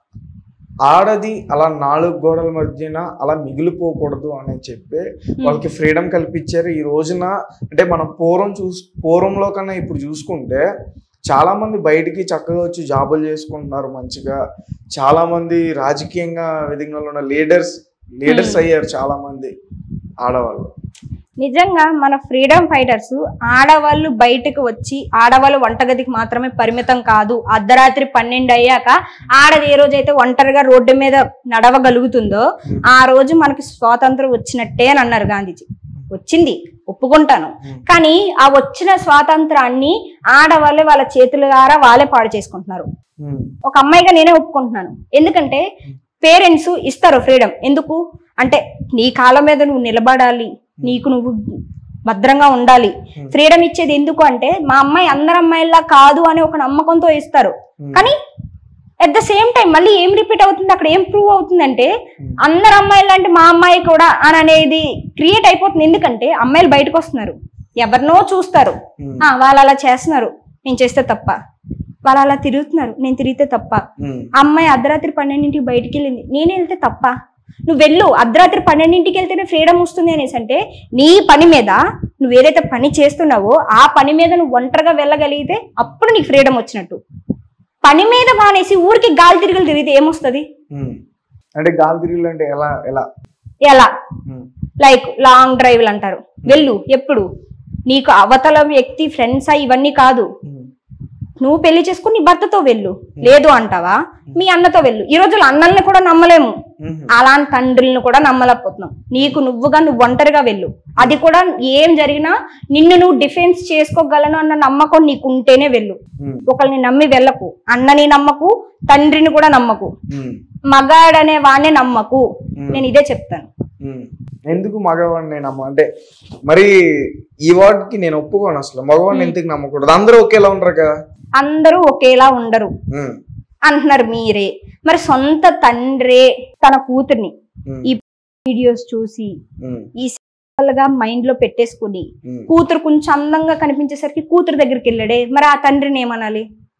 ఆడది అలా నాలుగు గోడల మధ్యన అలా మిగిలిపోకూడదు అని చెప్పి వాళ్ళకి ఫ్రీడమ్ కల్పించారు ఈ రోజున అంటే మనం పూర్వం చూస్ పూర్వంలో కన్నా ఇప్పుడు చూసుకుంటే చాలా మంది బయటికి చక్కగా వచ్చి జాబులు చేసుకుంటున్నారు మంచిగా చాలా మంది రాజకీయంగా విధంగా ఉన్న లీడర్స్ లీడర్స్ Hmm. అయ్యారు చాలా మంది ఆడవాళ్ళు నిజంగా మన ఫ్రీడమ్ ఫైటర్స్ ఆడవాళ్ళు బయటకు వచ్చి ఆడవాళ్ళు వంటగదికి మాత్రమే పరిమితం కాదు అర్ధరాత్రి పన్నెండు అయ్యాక ఆడది ఏ రోజైతే ఒంటరిగా రోడ్డు మీద నడవగలుగుతుందో Hmm. ఆ రోజు మనకి స్వాతంత్రం వచ్చినట్టే అని అన్నారు గాంధీజీ వచ్చింది ఒప్పుకుంటాను Hmm. కానీ ఆ వచ్చిన స్వాతంత్రాన్ని ఆడవాళ్ళే వాళ్ళ చేతుల ద్వారా వాళ్ళే పాడు చేసుకుంటున్నారు Hmm. ఒక అమ్మాయిగా నేనే ఒప్పుకుంటున్నాను ఎందుకంటే పేరెంట్స్ ఇస్తారు ఫ్రీడమ్ ఎందుకు అంటే నీ కాళ్ళ మీద నువ్వు నిలబడాలి నీకు నువ్వు భద్రంగా ఉండాలి Hmm. ఫ్రీడమ్ ఇచ్చేది ఎందుకు అంటే మా అమ్మాయి అందరు అమ్మాయిలా కాదు అని ఒక నమ్మకంతో ఇస్తారు Hmm. కానీ అట్ ద సేమ్ టైం మళ్ళీ ఏం రిపీట్ అవుతుంది అక్కడ ఏం ప్రూవ్ అవుతుందంటే Hmm. అందరు అమ్మాయిలు అంటే మా అమ్మాయి కూడా అని అనేది క్రియేట్ అయిపోతుంది ఎందుకంటే అమ్మాయిలు బయటకు వస్తున్నారు ఎవరినో చూస్తారు Hmm. ఆ, వాళ్ళు అలా చేస్తున్నారు నేను చేస్తే తప్ప వాళ్ళు అలా తిరుగుతున్నారు నేను తిరిగితే తప్ప Hmm. ఆ అమ్మాయి అర్ధరాత్రి పన్నెండింటికి బయటికి వెళ్ళింది నేను వెళ్తే తప్ప నువ్వు వెళ్ళు అర్ధరాత్రి పన్నెండింటికి వెళ్తేనే ఫ్రీడమ్ వస్తుంది అనేసి అంటే నీ పని మీద నువ్వు ఏదైతే పని చేస్తున్నావో ఆ పని మీద నువ్వు ఒంటరిగా వెళ్ళగలిగితే అప్పుడు నీకు ఫ్రీడమ్ వచ్చినట్టు పని మీద మానేసి ఊరికి గాలి తిరుగులు తిరిగితే ఏమొస్తుంది Hmm. అంటే గాలి తిరుగులు అంటే ఎలా ఎలా ఎలా Hmm. లైక్ లాంగ్ డ్రైవ్లు అంటారు వెళ్ళు ఎప్పుడు నీకు అవతల వ్యక్తి ఫ్రెండ్స్ ఇవన్నీ కాదు Hmm. నువ్వు పెళ్లి చేసుకుని నీ భర్తతో వెళ్ళు లేదు అంటావా మీ అన్నతో వెళ్ళు ఈ రోజుల్లో అన్నల్ని కూడా నమ్మలేము Hmm. అలాంటి తండ్రులను కూడా నమ్మలేకపోతున్నాం నీకు నువ్వుగా నువ్వు ఒంటరిగా వెళ్ళు అది కూడా ఏం జరిగినా నిన్ను నువ్వు డిఫెన్స్ చేసుకోగలను అన్న నమ్మకం నీకు ఉంటేనే వెళ్ళు Hmm. ఒకరిని నమ్మి వెళ్ళకు అన్నని నమ్మకు తండ్రిని కూడా నమ్మకు Hmm. మగాడనే వాడిని నమ్మకు Hmm. నేను ఇదే చెప్తాను ఉమ్. ఎందుకు మగవాడిని నేను నమ్మ అంటే మరి ఈ వార్డ్కి నేను ఒప్పుకోను అసలు మగవాడిని ఎందుకు నమ్మకూడదు అందరూ ఒకేలా ఉండరు కదా అందరూ ఒకేలా ఉండరు ఉమ్. అంటున్నారు మీరే మరి సొంత తండ్రే తన కూతుర్ని ఉమ్. ఈ వీడియోస్ చూసి ఉమ్. ఈ గా మైండ్ లో పెట్టేసుకుని ఉమ్. కూతురు కొంచెం అందంగా కనిపించేసరికి కూతురు దగ్గరికి వెళ్ళాడే మరి ఆ తండ్రిని ఏమనాలి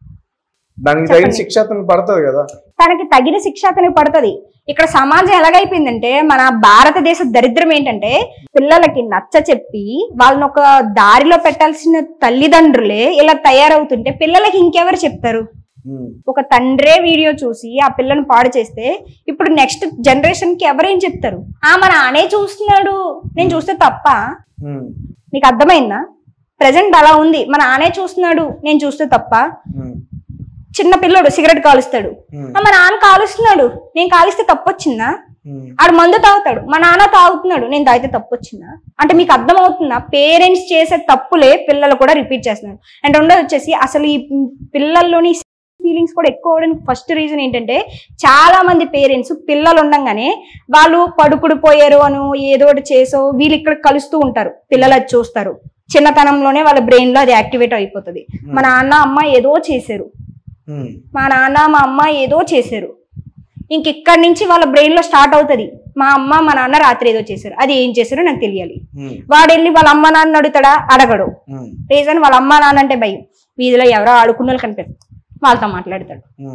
దానికి తగిన చెప్పండి. శిక్ష అతనికి పడుతుంది కదా తనకి తగిన శిక్ష అతనికి పడుతుంది ఇక్కడ సమాజం ఎలాగైపోయిందంటే మన భారతదేశ దరిద్రం ఏంటంటే పిల్లలకి నచ్చ చెప్పి వాళ్ళని ఒక దారిలో పెట్టాల్సిన తల్లిదండ్రులే ఇలా తయారవుతుంటే పిల్లలకి ఇంకెవరు చెప్తారు ఉమ్. ఒక తండ్రే వీడియో చూసి ఆ పిల్లని పాడు చేస్తే ఇప్పుడు నెక్స్ట్ జనరేషన్ కి ఎవరేం చెప్తారు ఆ మన ఆనే చూస్తున్నాడు నేను చూస్తే తప్ప ఉమ్. నీకు అర్థమైందా ప్రజెంట్ అలా ఉంది మన ఆనే చూస్తున్నాడు నేను చూస్తే తప్ప ఉమ్. చిన్న పిల్లోడు సిగరెట్ కాలుస్తాడు ఉమ్. ఆ, మా నాన్న కాలుస్తున్నాడు నేను కాలిస్తే తప్పొచ్చిందా ఉమ్. ఆడు మందు తాగుతాడు మా నాన్న తాగుతున్నాడు నేను తాగితే తప్పొచ్చిందా అంటే మీకు అర్థమవుతుందా పేరెంట్స్ చేసే తప్పులే పిల్లలు కూడా రిపీట్ చేస్తున్నారు అండ్ రెండోది వచ్చేసి అసలు ఈ పిల్లల్లోని ఫీలింగ్స్ కూడా ఎక్కువ అవడానికి ఫస్ట్ రీజన్ ఏంటంటే చాలా మంది పేరెంట్స్ పిల్లలు ఉండంగానే వాళ్ళు పడుకుడు పోయారు అను ఏదో ఒకటి చేసో వీళ్ళు ఇక్కడ కలుస్తూ ఉంటారు పిల్లలు అది చూస్తారు చిన్నతనంలోనే వాళ్ళ బ్రెయిన్ లో అది యాక్టివేట్ అయిపోతుంది మా నాన్న అమ్మ ఏదో చేశారు ఉమ్. మా నాన్న మా అమ్మ ఏదో చేశారు ఇంక ఇక్కడి నుంచి వాళ్ళ బ్రెయిన్ లో స్టార్ట్ అవుతుంది మా అమ్మ మా నాన్న రాత్రి ఏదో చేశారు అది ఏం చేశారో నాకు తెలియాలి ఉమ్. వాడు వెళ్ళి వాళ్ళ అమ్మ నాన్న అడుగుతాడా అడగడు ఉమ్. రీజన్ వాళ్ళ అమ్మ నాన్న అంటే భయం వీధిలో ఎవరో ఆడుకున్న వాళ్ళు కనిపిస్తారు వాళ్ళతో మాట్లాడతాడు ఉమ్.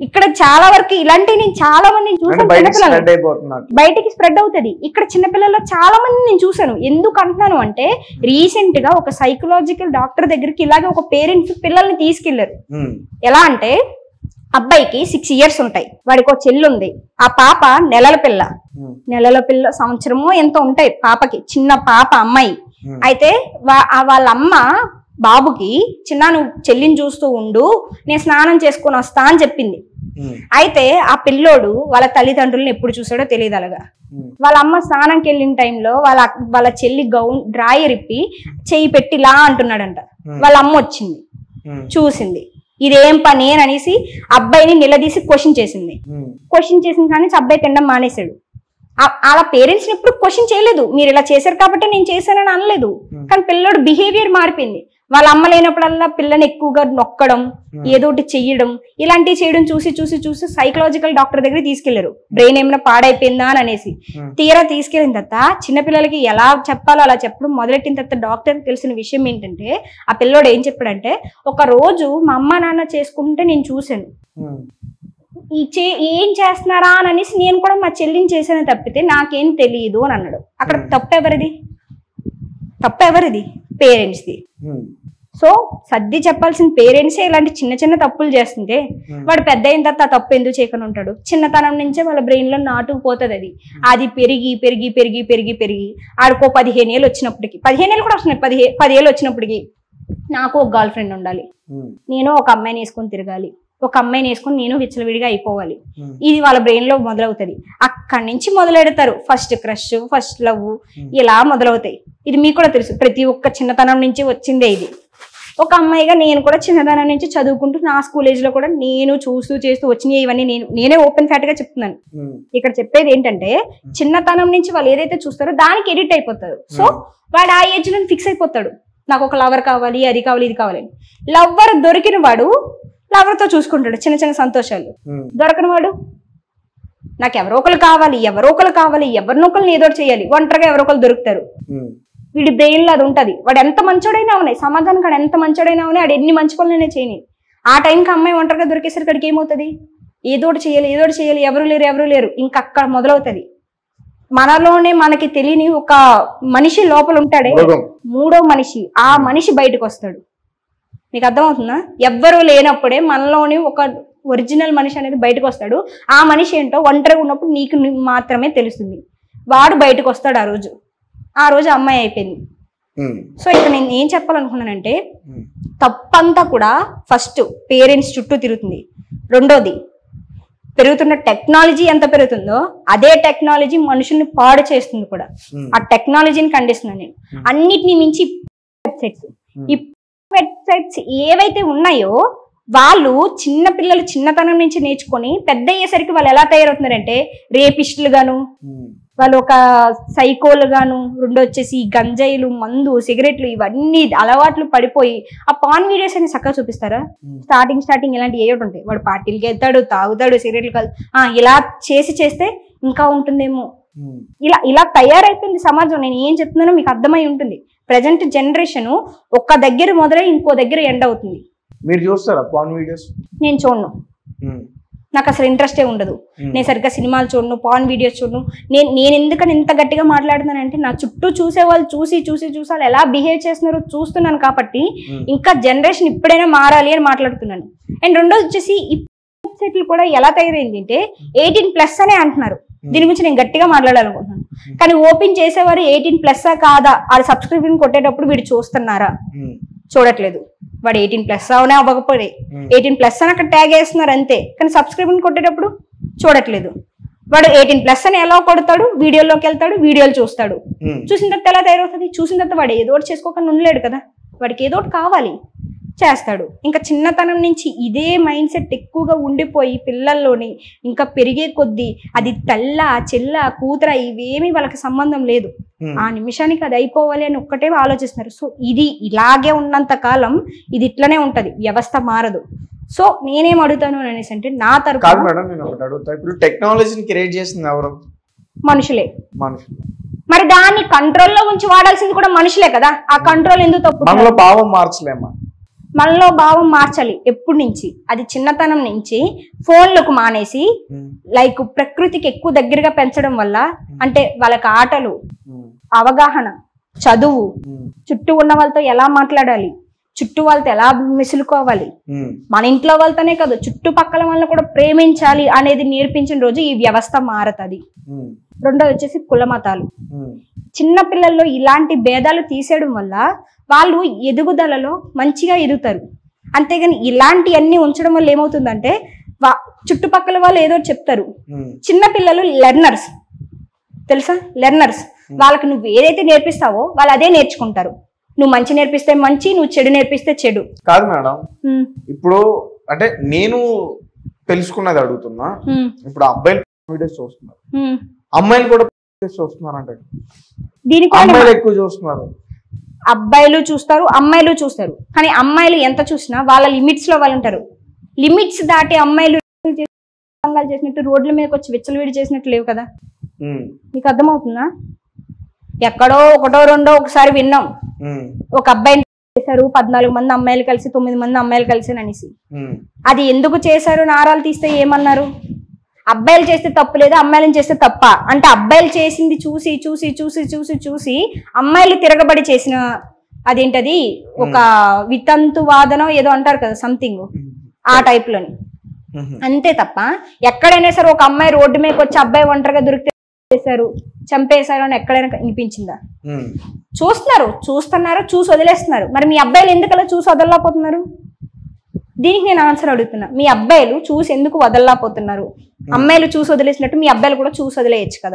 ఇక్కడ చాలా వరకు ఇలాంటివి నేను చాలా మంది అంటే చూసాను బయట చిన్నపిల్లలు స్ప్రెడ్ అయిపోతున్నారు బయటికి స్ప్రెడ్ అవుతుంది ఇక్కడ చిన్నపిల్లల్లో చాలా మంది నేను చూసాను ఎందుకు అంటున్నాను అంటే రీసెంట్ గా ఒక సైకలాజికల్ డాక్టర్ దగ్గరికి ఇలాగే ఒక పేరెంట్స్ పిల్లల్ని తీసుకెళ్లారు ఉమ్, ఎలా అంటే అబ్బాయికి సిక్స్ ఇయర్స్ ఉంటాయి వాడికి ఒక చెల్లి ఉంది ఆ పాప నెలల పిల్ల ఉమ్, నెలల పిల్ల సంవత్సరము ఎంత ఉంటాయి పాపకి చిన్న పాప అమ్మాయి ఉమ్, అయితే వా- ఆ వాళ్ళ అమ్మ బాబుకి చిన్న నువ్వు చెల్లిని చూస్తూ ఉండు నేను స్నానం చేసుకొని వస్తా అని చెప్పింది ఉమ్, అయితే ఆ పిల్లోడు వాళ్ళ తల్లిదండ్రులను ఎప్పుడు చూసాడో తెలియదు అలాగా ఉమ్, వాళ్ళ అమ్మ స్నానంకి వెళ్ళిన టైంలో వాళ్ళ అక్- వాళ్ళ చెల్లి గౌన్ డ్రాయర్ ఇప్పి చెయ్యి పెట్టి లా అంటున్నాడంట వాళ్ళ అమ్మ వచ్చింది ఉమ్, చూసింది ఇదేం పని అని అనేసి అబ్బాయిని నిలదీసి క్వశ్చన్ చేసింది ఉమ్, క్వశ్చన్ చేసిన కానీ అబ్బాయి తినడం మానేశాడు ఆ- వాళ్ళ పేరెంట్స్ ని ఎప్పుడు క్వశ్చన్ చేయలేదు మీరు ఇలా చేశారు కాబట్టి నేను చేశానని అనలేదు Hmm. కానీ పిల్లడు బిహేవియర్ మారిపోయింది వాళ్ళ అమ్మ లేనప్పుడల్లా పిల్లని ఎక్కువగా నొక్కడం Hmm. ఏదో ఒకటి చెయ్యడం ఇలాంటివి చేయడం చూసి చూసి చూసి సైకలాజికల్ డాక్టర్ దగ్గర తీసుకెళ్లారు బ్రెయిన్ ఏమైనా పాడైపోయిందా అని అనేసి Hmm. తీరా తీసుకెళ్ళిన తర్వాత చిన్నపిల్లలకి ఎలా చెప్పాలో అలా చెప్పడం మొదలెట్టిన తర్వాత డాక్టర్ తెలిసిన విషయం ఏంటంటే ఆ పిల్లోడు ఏం చెప్పాడంటే ఒక రోజు మా అమ్మ నాన్న చేసుకుంటే నేను చూశాను ఉమ్, ఈ చే ఏం చేస్తున్నారా అని అనేసి నేను కూడా మా చెల్లిని చేశాను తప్పితే నాకేం తెలియదు అని అన్నాడు అక్కడ Hmm. తప్పు ఎవరిది తప్పు ఎవరిది పేరెంట్స్ది ఉమ్, సో సర్ది చెప్పాల్సిన పేరెంట్సే ఇలాంటి చిన్న చిన్న తప్పులు చేస్తుంటే ఉమ్, వాడు పెద్ద అయిన తర్వాత ఆ తప్పు ఎందుకు చేయకుండా ఉంటాడు చిన్నతనం నుంచే వాళ్ళ బ్రెయిన్ లో నాటుకుపోతుంది అది అది పెరిగి పెరిగి పెరిగి పెరిగి పెరిగి ఆడికో పదిహేను ఏళ్ళు వచ్చినప్పటికి పదిహేను ఏళ్ళు కూడా వస్తున్నాయి పదిహే పదిహేళ్ళు వచ్చినప్పటికి నాకు ఒక గర్ల్ ఫ్రెండ్ ఉండాలి ఉమ్, నేను ఒక అమ్మాయిని వేసుకొని తిరగాలి ఒక అమ్మాయిని వేసుకొని నేను విచ్చలవిడిగా అయిపోవాలి ఉమ్, ఇది వాళ్ళ బ్రెయిన్ లో మొదలవుతుంది అక్కడి నుంచి మొదలెడతారు ఫస్ట్ క్రష్ ఫస్ట్ లవ్ ఇలా మొదలవుతాయి ఇది మీకు కూడా తెలుసు ప్రతి ఒక్క చిన్నతనం నుంచి వచ్చిందే ఇది ఒక అమ్మాయిగా నేను కూడా చిన్నతనం నుంచి చదువుకుంటూ నా స్కూల్ ఏజ్ లో కూడా నేను చూస్తూ చేస్తూ వచ్చినాయి ఇవన్నీ నేను నేనే ఓపెన్ ఫ్యాట్ గా చెప్తున్నాను ఉమ్, ఇక్కడ చెప్పేది ఏంటంటే చిన్నతనం నుంచి వాళ్ళు ఏదైతే చూస్తారో దానికి ఎడిట్ అయిపోతారు సో వాడు ఆ ఏజ్ లో ఫిక్స్ అయిపోతాడు నాకు ఒక లవర్ కావాలి అది కావాలి ఇది కావాలి లవర్ దొరికిన వాడు లవర్ తో చూసుకుంటాడు చిన్న చిన్న సంతోషాలు ఉమ్, దొరకని వాడు నాకు ఎవరో ఒకరు కావాలి ఎవరో ఒకరు కావాలి ఎవరినో ఒకరిని ఏదో ఒకటి చేయాలి ఒంటరిగా ఎవరో ఒకరు దొరుకుతారు ఉమ్, వీడి బ్రెయిన్ లో అది ఉంటది వాడు ఎంత మంచోడైనా ఉన్నాయి సమాధానం కాడు ఎంత మంచోడైనా ఉన్నాయి వాడు ఎన్ని మంచి పనులైనా చేయని ఆ టైంకి అమ్మాయి ఒంటరిగా దొరికేసరికి అక్కడికి ఏమవుతుంది ఏదో ఒకటి చేయాలి ఏదో ఒకటి చేయాలి ఎవరు లేరు ఎవరు లేరు ఇంకా అక్కడ మొదలవుతుంది మనలోనే మనకి తెలియని ఒక మనిషి లోపల ఉంటాడే మృగం మూడో మనిషి ఆ మనిషి బయటకు వస్తాడు మీకు అర్థమవుతుందా ఎవ్వరూ లేనప్పుడే మనలోని ఒక ఒరిజినల్ మనిషి అనేది బయటకు వస్తాడు ఆ మనిషి ఏంటో ఒంటరిగా ఉన్నప్పుడు నీకు ని- మాత్రమే తెలుస్తుంది వాడు బయటకు వస్తాడు ఆ రోజు ఆ రోజు అమ్మాయి అయిపోయింది ఉమ్, సో ఇక్కడ నేను ఏం చెప్పాలనుకున్నానంటే ఉమ్, తప్పంతా కూడా ఫస్ట్ పేరెంట్స్ చుట్టూ తిరుగుతుంది రెండోది పెరుగుతున్న టెక్నాలజీ ఎంత పెరుగుతుందో అదే టెక్నాలజీ మనుషుల్ని పాడు చేస్తుంది కూడా ఉమ్, ఆ టెక్నాలజీని ఖండిస్తున్నాను నేను Hmm. అన్నిటిని మించి వెబ్సైట్స్ Hmm. ఈ వెబ్సైట్స్ ఏవైతే ఉన్నాయో వాళ్ళు చిన్న పిల్లలు చిన్నతనం నుంచి నేర్చుకొని పెద్ద అయ్యేసరికి వాళ్ళు ఎలా తయారవుతున్నారంటే రేపిస్టులు గాను ఉమ్, వాళ్ళు ఒక సైకోలు గాను రెండు వచ్చేసి ఈ గంజాయిలు మందు సిగరెట్లు ఇవన్నీ అలవాట్లు పడిపోయి ఆ పాన్ వీడియోస్ అని చక్కగా చూపిస్తారా ఉమ్, స్టార్టింగ్ స్టార్టింగ్ ఇలాంటి ఏ ఒకటి ఉంటాయి వాడు పార్టీలకి వెళ్తాడు తాగుతాడు సిగరెట్లు కాదు ఆ, ఇలా చేసి చేస్తే ఇంకా ఉంటుందేమో ఉమ్, ఇలా ఇలా తయారైపోయింది సమాజం నేను ఏం చెప్తున్నానో మీకు అర్థమై ఉంటుంది ప్రజెంట్ జనరేషన్ ఒక్క దగ్గర మొదలై ఇంకో దగ్గర ఎండ్ అవుతుంది మీరు చూస్తారా పాన్ వీడియోస్ నేను చూడను ఉమ్, నాకు అసలు ఇంట్రెస్టే ఉండదు ఉమ్, నేను సరిగ్గా సినిమాలు చూడను పాన్ వీడియోస్ చూడను నేను నేను ఎందుకని ఇంత గట్టిగా మాట్లాడుతున్నానంటే నా చుట్టూ చూసే వాళ్ళు చూసి చూసి చూసి వాళ్ళు ఎలా బిహేవ్ చేస్తున్నారో చూస్తున్నాను కాబట్టి ఉమ్, ఇంకా జనరేషన్ ఇప్పుడైనా మారాలి అని మాట్లాడుతున్నాను అండ్ రెండోది వచ్చేసి ఈ వెబ్సైట్లు కూడా ఎలా తయారైంది అంటే ఎయిటీన్ ప్లస్ అనే అంటున్నారు దీని గురించి నేను గట్టిగా మాట్లాడాలనుకుంటున్నాను కానీ ఓపెన్ చేసేవారు ఎయిటీన్ ప్లస్ కాదా అది సబ్స్క్రిప్షన్ కొట్టేటప్పుడు వీడు చూస్తున్నారా ఉమ్, చూడట్లేదు వాడు ఎయిటీన్ ప్లస్ అవునే అవ్వకపోయి ఉమ్, ఎయిటీన్ ప్లస్ అని అక్కడ ట్యాగ్ వేస్తున్నారు అంతే కానీ సబ్స్క్రిప్షన్ కొట్టేటప్పుడు చూడట్లేదు వాడు ఎయిటీన్ ప్లస్ అని ఎలా కొడతాడు వీడియోలోకి వెళ్తాడు వీడియోలు చూస్తాడు ఉమ్, చూసిన తర్వాత ఎలా తయారవుతుంది చూసిన తర్వాత వాడు ఏదో ఒకటి చేసుకోకుండా ఉండలేడు కదా వాడికి ఏదో ఒకటి కావాలి చేస్తాడు ఇంకా చిన్నతనం నుంచి ఇదే మైండ్ సెట్ ఎక్కువగా ఉండిపోయి పిల్లల్లోని ఇంకా పెరిగే కొద్దీ అది తల్ల చెల్ల కూతుర ఇవేమీ వాళ్ళకి సంబంధం లేదు ఉమ్, ఆ నిమిషానికి అది అయిపోవాలి అని ఒక్కటే ఆలోచిస్తున్నారు సో ఇది ఇలాగే ఉన్నంత కాలం ఇది ఇట్లనే ఉంటది వ్యవస్థ మారదు సో నేనేం అడుగుతాను అని అనేసి అంటే నా కాదు తరపు మేడం నేను ఒకటి అడుగుతా ఇప్పుడు టెక్నాలజీని క్రియేట్ చేసింది ఎవరు మనుషులే మనుషులు మరి దాన్ని కంట్రోల్లో ఉంచి వాడాల్సింది కూడా మనుషులే కదా ఆ కంట్రోల్ ఎందుకు తప్పు మనలో భావం మార్చలేమా మనలో భావం మార్చాలి ఎప్పటి నుంచి అది చిన్నతనం నుంచి ఫోన్లకు మానేసి ఉమ్, లైక్ ప్రకృతికి ఎక్కువ దగ్గరగా పెంచడం వల్ల అంటే వాళ్ళకి ఆటలు ఉమ్, అవగాహన చదువు ఉమ్, చుట్టూ ఉన్న వాళ్ళతో ఎలా మాట్లాడాలి చుట్టూ వాళ్ళతో ఎలా మిసులుకోవాలి ఉమ్, మన ఇంట్లో వాళ్ళతోనే కాదు చుట్టుపక్కల వాళ్ళని కూడా ప్రేమించాలి అనేది నేర్పించిన రోజు ఈ వ్యవస్థ మారుతుంది ఉమ్, రెండోది వచ్చేసి కుల మతాలు ఉమ్, చిన్న పిల్లల్లో ఇలాంటి భేదాలు తీసేయడం వల్ల వాళ్ళు ఎదుగుదలలో మంచిగా ఎదుగుతారు అంతేగాని ఇలాంటివన్నీ ఉంచడం వల్ల ఏమవుతుందంటే వా చుట్టుపక్కల వాళ్ళు ఏదో చెప్తారు ఉమ్, చిన్న పిల్లలు లెర్నర్స్ తెలుసా లెర్నర్స్ వాళ్ళకి నువ్వు ఏదైతే నేర్పిస్తావో వాళ్ళు అదే నేర్చుకుంటారు నువ్వు మంచి నేర్పిస్తే మంచి నువ్వు చెడు నేర్పిస్తే చెడు కాదు మేడం ఉమ్, ఇప్పుడు అంటే నేను తెలుసుకున్నది అడుగుతున్నా ఉమ్, ఇప్పుడు అబ్బాయిలు వీడియోస్ చూస్తున్నారు ఉమ్. అమ్మాయిలు కూడా videos చూస్తున్నారు అంటే దీనికి కూడా అమ్మాయిలు ఎక్కువ చూస్తున్నారు అబ్బాయిలు చూస్తారు అమ్మాయిలు చూస్తారు కానీ అమ్మాయిలు ఎంత చూసినా వాళ్ళ లిమిట్స్ లో వాళ్ళు ఉంటారు లిమిట్స్ దాటి అమ్మాయిలు చేసి- చేసినట్టు రోడ్ల మీదకి వచ్చి విచ్చలవిడి చేసినట్టు లేవు కదా ఉమ్, నీకు అర్థమవుతుందా ఎక్కడో ఒకటో రెండో ఒకసారి విన్నాం ఉమ్, ఒక అబ్బాయిని చేశారు పద్నాలుగు మంది అమ్మాయిలు కలిసి తొమ్మిది మంది అమ్మాయిలు కలిసి అనేసి ఉమ్, అది ఎందుకు చేశారు నారాలు తీస్తే ఏమన్నారు అబ్బాయిలు చేస్తే తప్పు లేదా అమ్మాయిలను చేస్తే తప్ప అంటే అబ్బాయిలు చేసింది చూసి చూసి చూసి చూసి చూసి అమ్మాయిలు తిరగబడి చేసిన అదేంటది ఒక వితంతు వాదనం ఏదో అంటారు కదా సంథింగ్ ఆ టైప్ లోని ఉమ్, అంతే తప్ప ఎక్కడైనా సరే ఒక అమ్మాయి రోడ్డు మీదకి వచ్చి అబ్బాయి ఒంటరిగా దొరికితే చేశారు చంపేశారు అని ఎక్కడైనా వినిపించిందా ఉమ్, చూస్తున్నారు చూస్తున్నారు చూసి వదిలేస్తున్నారు మరి మీ అబ్బాయిలు ఎందుకలా చూసి వదలలేకపోతున్నారు దీనికి నేను ఆన్సర్ అడుగుతున్నా మీ అబ్బాయిలు చూసి ఎందుకు వదలలేకపోతున్నారు అమ్మాయిలు చూసి వదిలేసినట్టు మీ అబ్బాయిలు కూడా చూసి వదిలేయచ్చు కదా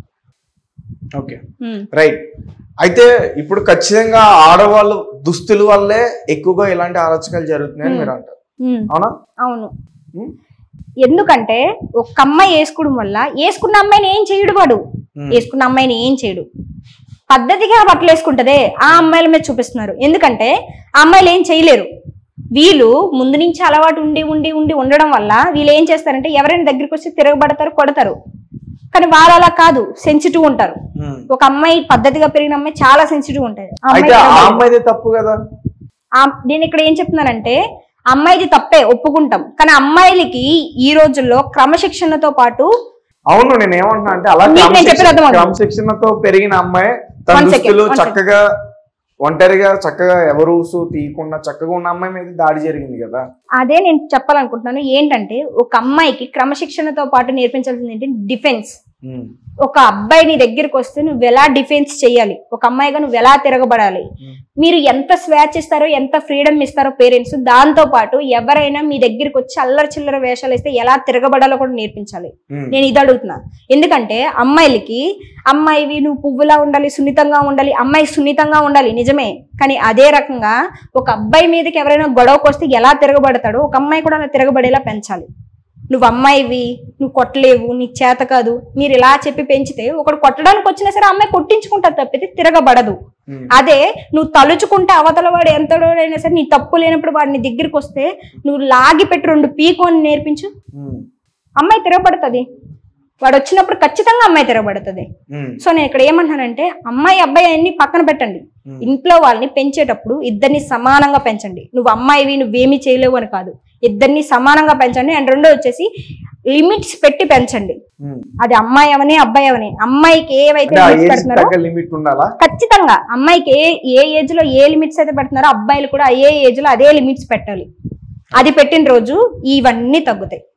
ఓకే ఉమ్, రైట్ అయితే ఇప్పుడు ఖచ్చితంగా ఆడవాళ్ళు దుస్తుల వల్లే ఎక్కువగా ఇలాంటి అరాచకాలు జరుగుతున్నాయని మీరు అంటారు ఉమ్, అవునా అవును ఉమ్, ఎందుకంటే ఒక అమ్మాయి వేసుకోవడం వల్ల వేసుకున్న అమ్మాయిని ఏం చేయడు వాడు ఉమ్, వేసుకున్న అమ్మాయిని ఏం చేయడు పద్ధతిగా బట్టలు వేసుకుంటదే ఆ అమ్మాయిల మీద చూపిస్తున్నారు ఎందుకంటే ఆ అమ్మాయిలు ఏం చేయలేరు వీళ్ళు ముందు నుంచి అలవాటు ఉండి ఉండి ఉండి ఉండడం వల్ల వీళ్ళు ఏం చేస్తారంటే ఎవరైనా దగ్గరికి వచ్చి తిరగబడతారు కొడతారు కానీ వాళ్ళు అలా కాదు సెన్సిటివ్ ఉంటారు ఉమ్. ఒక అమ్మాయి పద్ధతిగా పెరిగిన అమ్మాయి చాలా సెన్సిటివ్ ఉంటుంది ఆ అమ్మాయి అయితే ఆ తిరగబడదు. అమ్మాయిదే తప్పు కదా ఆ- నేను ఇక్కడ ఏం చెప్తున్నానంటే అమ్మాయిది తప్పే ఒప్పుకుంటాం కానీ అమ్మాయిలకి ఈ రోజుల్లో క్రమశిక్షణతో పాటు అవును నేను ఏమంటున్నా అంటే అలా నీకు నేను క్రమశిక్షణ- చెప్పేది అర్థమవుతుంది. క్రమశిక్షణతో పెరిగిన అమ్మాయి తన One second, దుస్తులు one చక్కగా ఒంటరిగా చక్కగా ఎవరు ఊసు తీయకుండా చక్కగా ఉన్న అమ్మాయి మీద దాడి జరిగింది కదా అదే నేను చెప్పాలనుకుంటున్నాను ఏంటంటే ఒక అమ్మాయికి క్రమశిక్షణతో పాటు నేర్పించాల్సింది ఏంటి డిఫెన్స్ ఉమ్, ఒక అబ్బాయి నీ దగ్గరికి వస్తే నువ్వు ఎలా డిఫెన్స్ చేయాలి ఒక అమ్మాయిగా నువ్వు ఎలా తిరగబడాలి ఉమ్, మీరు ఎంత స్వేచ్ఛ ఇస్తారో ఎంత ఫ్రీడమ్ ఇస్తారో పేరెంట్స్ దాంతో పాటు ఎవరైనా మీ దగ్గరికి వచ్చి అల్లరి చిల్లర వేషాలు ఇస్తే ఎలా తిరగబడాలో కూడా నేర్పించాలి ఉమ్, నేను ఇది అడుగుతున్నా ఎందుకంటే అమ్మాయిలకి అమ్మాయివి నువ్వు పువ్వులా ఉండాలి సున్నితంగా ఉండాలి అమ్మాయి సున్నితంగా ఉండాలి నిజమే కానీ అదే రకంగా ఒక అబ్బాయి మీదకి ఎవరైనా గొడవకు వస్తే ఎలా తిరగబడతాడో ఒక అమ్మాయి కూడా అలా తిరగబడేలా పెంచాలి నువ్వు అమ్మాయివి నువ్వు కొట్టలేవు నీకు చేత కాదు మీరు ఇలా చెప్పి పెంచితే ఒకడు కొట్టడానికి వచ్చినా సరే అమ్మాయి కొట్టించుకుంటారు తప్పితే తిరగబడదు ఉమ్, అదే నువ్వు తలుచుకుంటే అవతల వాడు ఎంతడోడైనా సరే నీ తప్పు లేనప్పుడు వాడిని దగ్గరికి వస్తే నువ్వు లాగి పెట్టి రెండు పీకోని నేర్పించు ఉమ్, అమ్మాయి తిరగబడుతుంది వాడు వచ్చినప్పుడు ఖచ్చితంగా అమ్మాయి తిరగబడుతుంది ఉమ్, సో నేను ఇక్కడ ఏమంటానంటే అమ్మాయి అబ్బాయి అన్ని పక్కన పెట్టండి ఉమ్, ఇంట్లో వాళ్ళని పెంచేటప్పుడు ఇద్దరిని సమానంగా పెంచండి నువ్వు అమ్మాయివి నువ్వేమీ చేయలేవు అని కాదు ఇద్దరిని సమానంగా పెంచండి అండ్ రెండో వచ్చేసి లిమిట్స్ పెట్టి పెంచండి ఉమ్. అది అమ్మాయి అవని అబ్బాయి అవని అమ్మాయికి ఏవైతే అంటే ఆ లిమిట్స్ ఏజ్ పెడుతున్నారో తగ్గ లిమిట్ ఉండాలా ఖచ్చితంగా అమ్మాయికి ఏ ఏ ఏజ్ లో ఏ లిమిట్స్ అయితే పెడుతున్నారో అబ్బాయిలు కూడా ఏ ఏజ్ లో అదే లిమిట్స్ పెట్టాలి అది పెట్టిన రోజు ఇవన్నీ తగ్గుతాయి